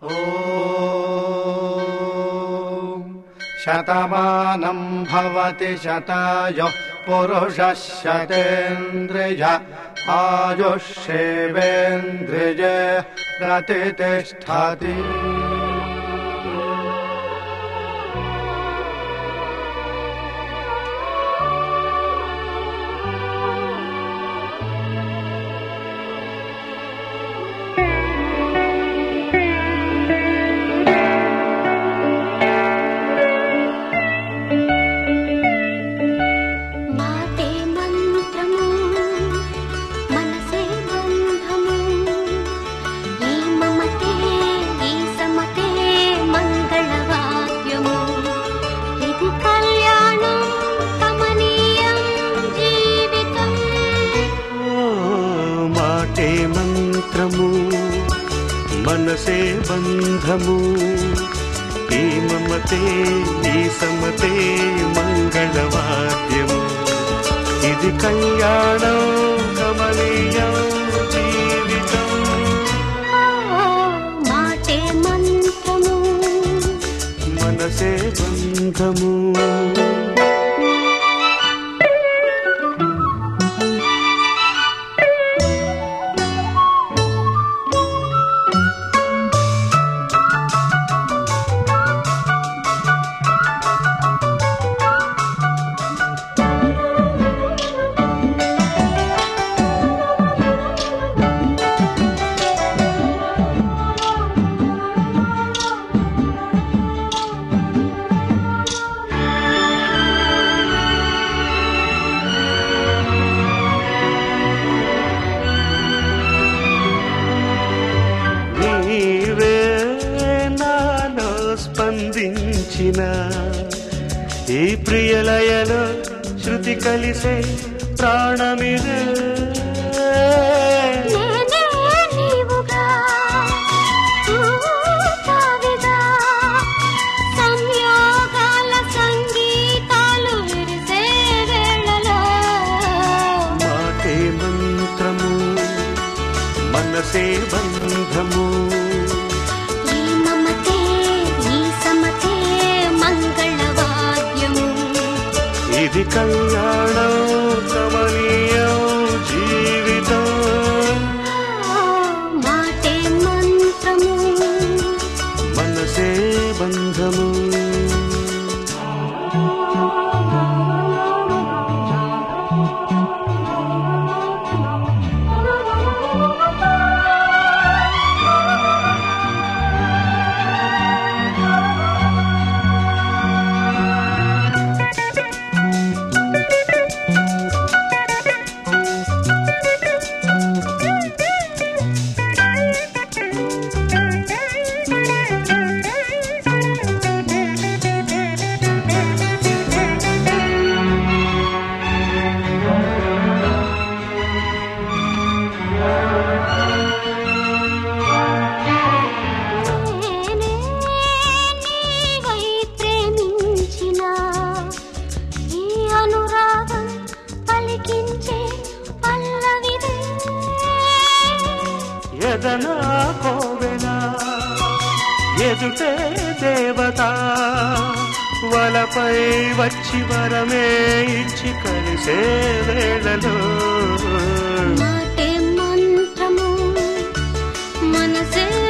శతమానం భవతి శతాయుః పురుషः శతేంద్రియ ఆయుష్యేవేంద్రియే ప్రతిష్టతి మాటే మంత్రము మనసే బంధము ఈ మమతే ఈ సమతే మంగళవాద్యము ఇది కళ్యాణం కమనీయం జీవితం ఓ మాటే మంత్రము మనసే బంధము ఈ మమతే ఈ సమతే మంగళవాద్యము ఇది కళ్యాణం కమనీయం జీవితం ఓ మాటే మంత్రము మనసే బంధము నీవే నాలో స్పందించిన ఈ ప్రియలయలో శృతి కలిసే ప్రాణమిదే నేనే నీవుగా ఊపావిగా సంయోగాల సంగీతాలు విరిసే వేళలో మాటే మంత్రము మనసే బంధము ఈ మమతే ఈ సమతే మంగళవాద్యము ఇది కళ్యాణం కమనీయం జీవితం మాటే మంత్రము మనసే బంధము నేనే నీవై ప్రేమించిన ఈ అనురాగం పలికించే పల్లవిదే ఎదనా కోవెల ఎదుటే దేవత వలపై వచ్చి వరమే ఇచ్చి కలిసే వేళలో మాటే మంత్రము మనసే